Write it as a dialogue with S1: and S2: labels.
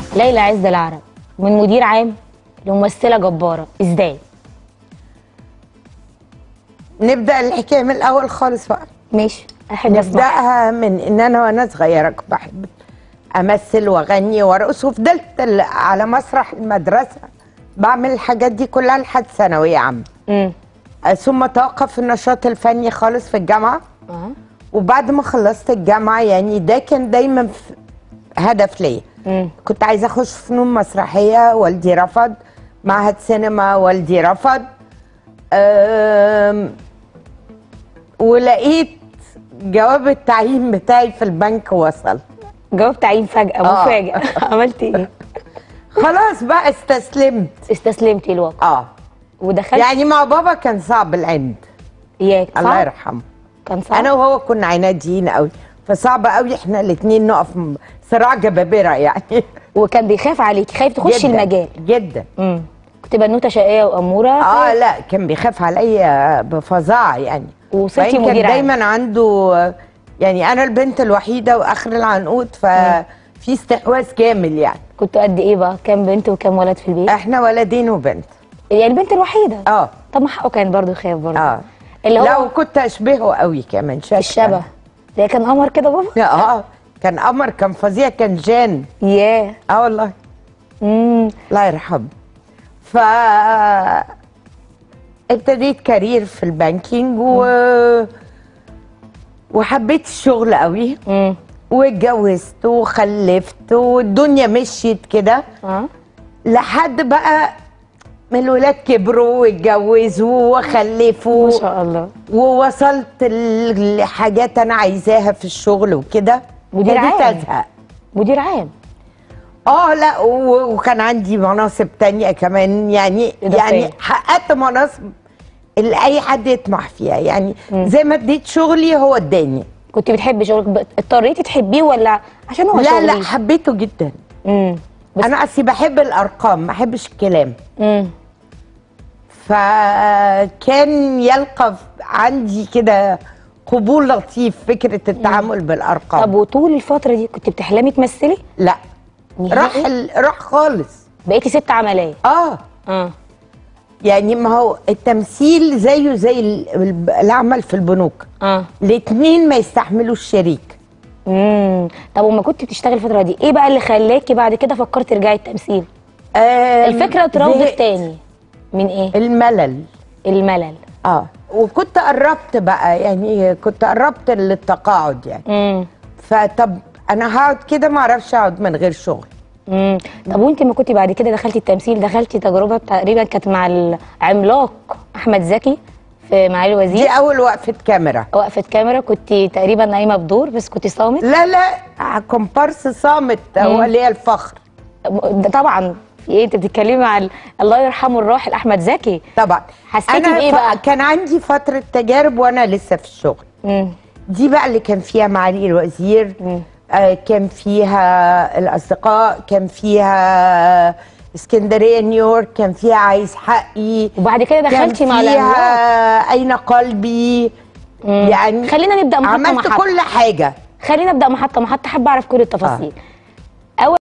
S1: ليلى عز العرب من مدير عام لممثله جباره ازاي
S2: نبدا الحكايه من الاول خالص بقى
S1: ماشي احب اسمع
S2: نبداها من ان انا وانا صغيره كنت بحب امثل واغني وارقص وفضلت ال- على مسرح المدرسه بعمل الحاجات دي كلها لحد ثانويه عامه
S1: امم
S2: آه، ثم توقف النشاط الفني خالص في الجامعه
S1: اه
S2: وبعد ما خلصت الجامعه يعني ده كان دايما في هدف ليا
S1: امم
S2: كنت عايزه اخش فنون مسرحيه والدي رفض معهد سينما والدي رفض أم، ولقيت جواب التعيين بتاعي في البنك وصل
S1: جاوب تعيين فجاه
S2: آه.
S1: مفاجاه عملتي ايه
S2: خلاص بقى استسلمت
S1: استسلمتي الواقع
S2: اه
S1: ودخلت
S2: يعني مع بابا كان صعب العند
S1: ياك
S2: الله
S1: صعب؟
S2: يرحمه
S1: كان صعب
S2: انا وهو كنا عناديين قوي فصعب قوي احنا الاثنين نقف م- صراع جبابره يعني
S1: وكان بيخاف عليكي خايف تخشي
S2: جداً،
S1: المجال
S2: جدا
S1: امم كنت بنوته شقيه واموره
S2: اه لا كان بيخاف عليا بفظاعه يعني
S1: وصرتي
S2: وبعدين
S1: مدير
S2: كان
S1: عام.
S2: دايما عنده يعني انا البنت الوحيده واخر العنقود ففي استحواذ كامل يعني
S1: كنتوا قد ايه بقى كام بنت وكام ولد في البيت
S2: احنا ولدين وبنت
S1: يعني البنت الوحيده
S2: اه
S1: طب ما حقه كان برضه يخاف برضه
S2: اه
S1: اللي
S2: لا
S1: هو
S2: وكنت اشبهه قوي كمان شكلا
S1: الشبه ده كان قمر كده بابا
S2: اه كان قمر كان فظيع كان جان
S1: ياه
S2: اه والله
S1: امم
S2: الله يرحمه ف ابتديت كارير في البانكينج و وحبيت الشغل قوي
S1: امم
S2: واتجوزت وخلفت والدنيا مشيت كده
S1: اه
S2: لحد بقى من الولاد كبروا واتجوزوا وخلفوا
S1: ما شاء الله
S2: ووصلت ل- لحاجات انا عايزاها في الشغل وكده
S1: مدير
S2: ابتديت
S1: عام.
S2: ازهق
S1: مدير عام
S2: اه لا و- وكان عندي مناصب تانية كمان يعني
S1: إضافية.
S2: يعني حققت مناصب اللي اي حد يطمح فيها يعني زي ما اديت شغلي هو اداني
S1: كنت بتحبي شغلك ب- اضطريتي تحبيه ولا عشان هو
S2: لا
S1: شغلي
S2: لا حبيته جدا
S1: امم بس
S2: انا اصلي بحب الارقام ما بحبش الكلام
S1: امم
S2: فكان يلقى في- عندي كده قبول لطيف فكره التعامل بالارقام
S1: طب وطول الفتره دي كنت بتحلمي تمثلي
S2: لا
S1: نهائي؟
S2: راح ال... راح خالص
S1: بقيتي ست عمليه
S2: اه
S1: اه
S2: يعني ما هو التمثيل زيه زي ال- ال- العمل في البنوك
S1: اه
S2: الاتنين ما يستحملوش شريك
S1: امم طب وما كنت بتشتغلي الفتره دي ايه بقى اللي خلاكي بعد كده فكرتي ترجعي التمثيل
S2: آم،
S1: الفكره اتراودت
S2: زهقت.
S1: تاني من ايه
S2: الملل
S1: الملل
S2: اه وكنت قربت بقى يعني كنت قربت للتقاعد يعني
S1: امم
S2: فطب انا هقعد كده ما اعرفش اقعد من غير شغل
S1: امم طب وانت ما كنتي بعد كده دخلتي التمثيل دخلتي تجربه تقريبا كانت مع العملاق احمد زكي في معالي
S2: دي
S1: الوزير
S2: اول وقفه كاميرا
S1: وقفه كاميرا كنت تقريبا نايمه بدور بس كنت صامت
S2: لا لا كومبارس صامت هو ليا الفخر
S1: ده طبعا في ايه انت بتتكلمي مع ال- الله يرحمه الراحل احمد زكي
S2: طبعا
S1: حسيتي
S2: أنا
S1: بإيه
S2: ف-
S1: بقى؟
S2: كان عندي فتره تجارب وانا لسه في الشغل
S1: امم
S2: دي بقى اللي كان فيها معالي الوزير
S1: مم.
S2: آه كان فيها الأصدقاء كان فيها اسكندرية نيويورك كان فيها عايز حقي
S1: وبعد كده
S2: كان
S1: دخلتي مع العملاق
S2: فيها أين قلبي
S1: مم.
S2: يعني
S1: خلينا نبدا محطه
S2: عملت
S1: محطه
S2: كل حاجة
S1: خلينا نبدا محطه محطه حابه اعرف كل التفاصيل